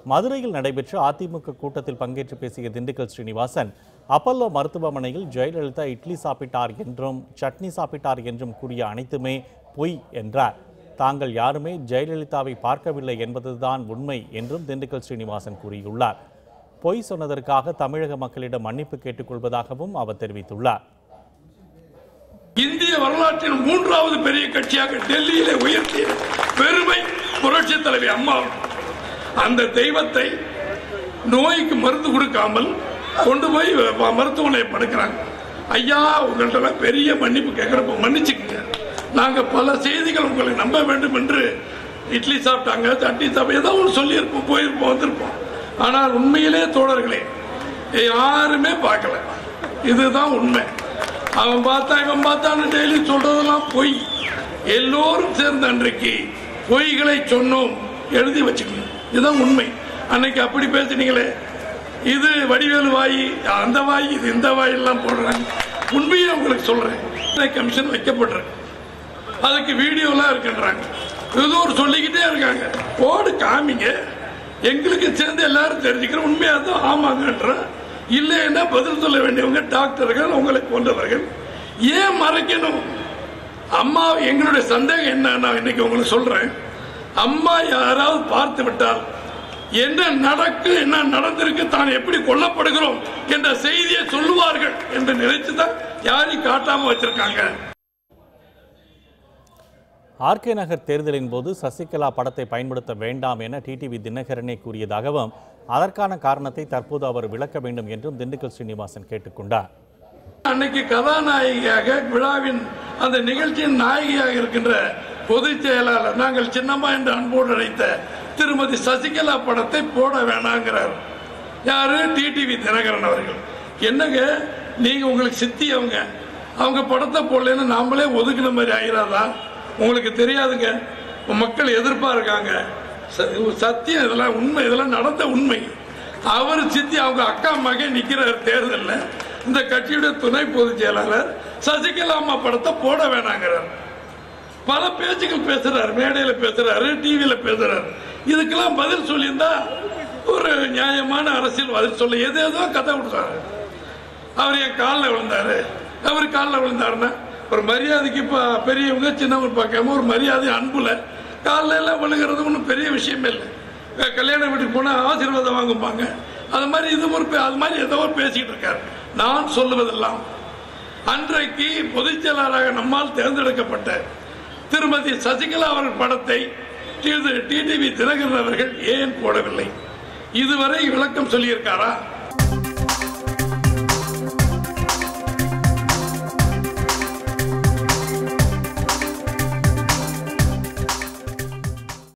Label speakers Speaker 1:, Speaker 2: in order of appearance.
Speaker 1: மதுரையில் நடைபெற்ற அதிமுக கூட்டத்தில் பங்கேற்று பேசிய திண்டுக்கல் ஸ்ரீனிவாசன் அப்பல்லோ மருத்துவமனையில் ஜெயலலிதா இட்லி சாப்பிட்டார் என்றும் சட்னி சாப்பிட்டார் என்றும் கூறிய அனைத்துமே பொய் என்றார் தாங்கள் யாருமே ஜெயலலிதாவை பார்க்கவில்லை என்பதுதான் உண்மை என்றும் திண்டுக்கல் ஸ்ரீனிவாசன் கூறியுள்ளார் பொய் சொன்னதற்காக தமிழக மக்களிடம் மன்னிப்பு கேட்டுக்கொள்வதாகவும் அவர் தெரிவித்துள்ளார்
Speaker 2: இந்திய வரலாற்றின் மூன்றாவது பெரிய கட்சியாக டெல்லியிலே உயர்த்திய பெருமை புரட்சி தலைவி அம்மா அந்த தெய்வத்தை நோய்க்கு மருந்து கொடுக்காமல் கொண்டு போய் ம- மருத்துவமனையை படுக்கிறாங்க ஐயா உங்கள்ட்ட பெரிய மன்னிப்பு கேட்கிறப்ப மன்னிச்சுக்கங்க நாங்க பல செய்திகள் உங்களை நம்ப வேண்டும் என்று இட்லி சாப்பிட்டாங்க சட்னி சாப்பிட்டு ஏதோ ஒன்று சொல்லியிருப்போம் போயிருப்போம் வந்திருப்போம் ஆனால் உண்மையிலே தோழர்களே யாருமே பார்க்கல இதுதான் உண்மை அவன் பார்த்தா இவன் பார்த்தான்னு டெய்லி சொல்றதெல்லாம் பொய் எல்லோரும் சேர்ந்த அன்றைக்கு பொய்களை சொன்னோம் எழுதி வச்சுக்கணும் இதுதான் உண்மை அன்னைக்கு அப்படி பேசுனீங்களே இது வடிவேலு வாய் அந்த வாய் இது இந்த வாய் எல்லாம் போடுறாங்க உண்மையை உங்களுக்கு சொல்றேன் கமிஷன் வைக்கப்பட்டிருக்கு அதுக்கு வீடியோலாம் இருக்குன்றாங்க ஏதோ ஒரு சொல்லிக்கிட்டே இருக்காங்க போடு காமிங்க எங்களுக்கு சேர்ந்து எல்லாரும் தெரிஞ்சுக்கிறோம் உண்மையா தான் ஆமாங்கன்ற இல்லைன்னா பதில் சொல்ல வேண்டியவங்க டாக்டர்கள் உங்களை போன்றவர்கள் ஏன் மறைக்கணும் அம்மா எங்களுடைய சந்தேகம் என்ன நான் இன்னைக்கு உங்களுக்கு சொல்றேன் அம்மா யாராவது பார்த்து விட்டால் என்ன நடக்கு என்ன நடந்திருக்கு தான் எப்படி கொல்லப்படுகிறோம் என்ற செய்தியை சொல்லுவார்கள் என்று நினைச்சுதான் யாரையும் காட்டாம வச்சிருக்காங்க
Speaker 1: ஆர்கே நகர் தேர்தலின் போது சசிகலா படத்தை பயன்படுத்த வேண்டாம் என டிடிவி தினகரனே கூறியதாகவும் அதற்கான காரணத்தை தற்போது அவர் விளக்க வேண்டும் என்றும் திண்டுக்கல் ஸ்ரீனிவாசன் கேட்டுக்கொண்டார்
Speaker 2: அன்னைக்கு கதாநாயகியாக விழாவின் அந்த நிகழ்ச்சியின் நாயகியாக இருக்கின்ற பொதுச் செயலாளர் நாங்கள் சின்னம்மா என்று அன்போடு அழைத்த திருமதி சசிகலா படத்தை போட வேணாங்கிறார் யாரு டிடிவி தினகரன் அவர்கள் என்னங்க நீங்க உங்களுக்கு சித்தி அவங்க அவங்க படத்தை போடலன்னு நாமளே ஒதுக்குன மாதிரி ஆகிறாதா உங்களுக்கு தெரியாதுங்க இப்ப மக்கள் எதிர்ப்பா இருக்காங்க ச- சத்தியம் இதெல்லாம் உண்மை இதெல்லாம் நடந்த உண்மை அவர் சித்தி அவங்க அக்கா மகன் நிக்கிறார் தேர்தல்ல இந்த கட்சியுடைய துணை பொதுச் செயலாளர் சசிகலா அம்மா படத்தை போட வேணாங்கிறார் பல பேச்சுகள் பேசுறாரு மேடையில பேசுறாரு டிவியில பேசுறாரு இதுக்கெல்லாம் பதில் சொல்லியிருந்தா ஒரு நியாயமான அரசியல் பதில் சொல்ல எது ஏதோ கதை விடுறாரு அவர் என் காலில் விழுந்தாரு அவர் காலில் விழுந்தாருன்னா ஒரு மரியாதைக்கு இப்போ பெரியவங்க சின்னவங்க பார்க்காம ஒரு மரியாதை அன்புல காலில் எல்லாம் விழுகிறது ஒன்றும் பெரிய விஷயமே இல்லை க- கல்யாண வீட்டுக்கு போனால் ஆசீர்வாதம் வாங்குப்பாங்க அது மாதிரி இது ஒரு பே- அது மாதிரி ஏதோ ஒரு பேசிக்கிட்டு இருக்காரு நான் சொல்லுவதெல்லாம் அன்றைக்கு பொதுச் செயலாளராக நம்மால் தேர்ந்தெடுக்கப்பட்ட திருமதி சசிகலா அவர்கள் படத்தை டிடிவி தினகரன் அவர்கள் ஏன் போடவில்லை இதுவரை விளக்கம் சொல்லியிருக்காரா